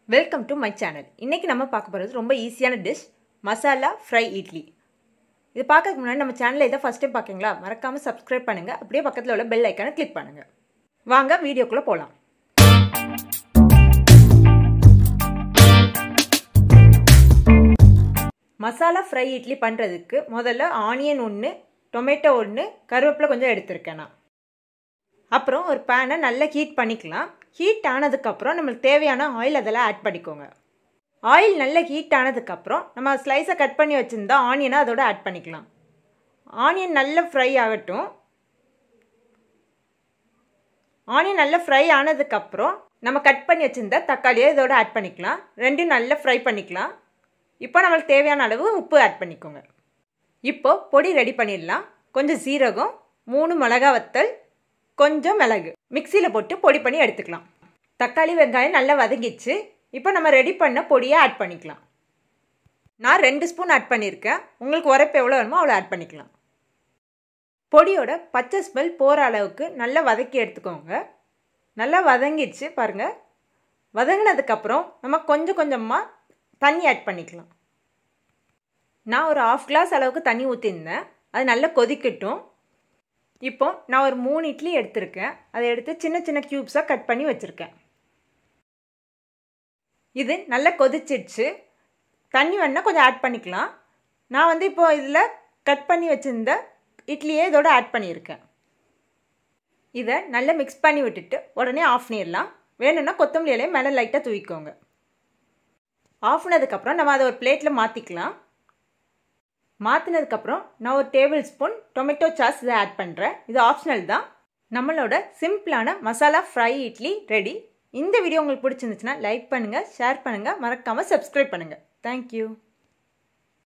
welcome to my channel இன்றைக்கி நம்ம பார்க்க போகிறது ரொம்ப ஈஸியான டிஷ் மசாலா ஃப்ரை இட்லி இது பார்க்கறதுக்கு முன்னாடி நம்ம சேனலை இதை ஃபஸ்ட் டைம் பார்க்கீங்களா மறக்காமல் சப்ஸ்கிரைப் பண்ணுங்கள் அப்படியே பக்கத்தில் உள்ள பெல் ஐக்கானை கிளிக் பண்ணுங்கள் வாங்க வீடியோக்குள்ளே போகலாம் மசாலா ஃப்ரை இட்லி பண்ணுறதுக்கு முதல்ல ஆனியன் ஒன்று டொமேட்டோ ஒன்று கருவேப்பிலை கொஞ்சம் எடுத்திருக்கேன் நான் அப்புறம் ஒரு பேனை நல்லா ஹீட் பண்ணிக்கலாம் ஹீட் ஆனதுக்கப்புறம் நம்மளுக்கு தேவையான ஆயில் அதெல்லாம் ஆட் பண்ணிக்கோங்க ஆயில் நல்லா ஹீட் ஆனதுக்கப்புறம் நம்ம ஸ்லைஸை கட் பண்ணி வச்சுருந்தா ஆனியனை அதோட ஆட் பண்ணிக்கலாம் ஆனியன் நல்லா ஃப்ரை ஆகட்டும் ஆனியன் நல்லா ஃப்ரை ஆனதுக்கப்புறம் நம்ம கட் பண்ணி வச்சுருந்தா தக்காளியை இதோட ஆட் பண்ணிக்கலாம் ரெண்டும் நல்லா ஃப்ரை பண்ணிக்கலாம் இப்போ நம்மளுக்கு தேவையான அளவு உப்பு ஆட் பண்ணிக்கோங்க இப்போது பொடி ரெடி பண்ணிடலாம் கொஞ்சம் சீரகம் மூணு மிளகா வத்தல் கொஞ்சம் மிளகு மிக்சியில் போட்டு பொடி பண்ணி எடுத்துக்கலாம் தக்காளி வெங்காயம் நல்லா வதங்கிச்சு இப்போ நம்ம ரெடி பண்ண பொடியை ஆட் பண்ணிக்கலாம் நான் ரெண்டு ஸ்பூன் ஆட் பண்ணியிருக்கேன் உங்களுக்கு உரைப்பு எவ்வளோ வேணுமோ அவ்வளோ ஆட் பண்ணிக்கலாம் பொடியோட பச்சை ஸ்மெல் போகிற அளவுக்கு நல்லா வதக்கி எடுத்துக்கோங்க நல்லா வதங்கிடுச்சு பாருங்கள் வதங்கினதுக்கப்புறம் நம்ம கொஞ்சம் கொஞ்சமாக தண்ணி ஆட் பண்ணிக்கலாம் நான் ஒரு ஆஃப் கிளாஸ் அளவுக்கு தண்ணி ஊற்றிருந்தேன் அது நல்லா கொதிக்கட்டும் இப்போ நான் ஒரு மூணு இட்லி எடுத்திருக்கேன் அதை எடுத்து சின்ன சின்ன க்யூப்ஸாக கட் பண்ணி வச்சுருக்கேன் இது நல்லா கொதிச்சிடுச்சு தண்ணி வேணால் கொஞ்சம் ஆட் பண்ணிக்கலாம் நான் வந்து இப்போ இதில் கட் பண்ணி வச்சுருந்த இட்லியே இதோட ஆட் பண்ணியிருக்கேன் இதை நல்லா மிக்ஸ் பண்ணி விட்டுட்டு உடனே ஆஃப் பண்ணிடலாம் வேணும்னா கொத்தமல்லி இலையை மேலே லைட்டாக தூவிக்கோங்க ஆஃப் பண்ணதுக்கப்புறம் நம்ம அதை ஒரு பிளேட்டில் மாற்றிக்கலாம் மாற்றினதுக்கப்புறம் நான் ஒரு டேபிள் ஸ்பூன் டொமேட்டோ சாஸ் இதை ஆட் பண்ணுறேன் இது ஆப்ஷனல் தான் நம்மளோட சிம்பிளான மசாலா ஃப்ரை இட்லி ரெடி இந்த வீடியோ உங்களுக்கு பிடிச்சிருந்துச்சுன்னா லைக் பண்ணுங்கள் ஷேர் பண்ணுங்கள் மறக்காமல் சப்ஸ்கிரைப் பண்ணுங்கள் தேங்க்யூ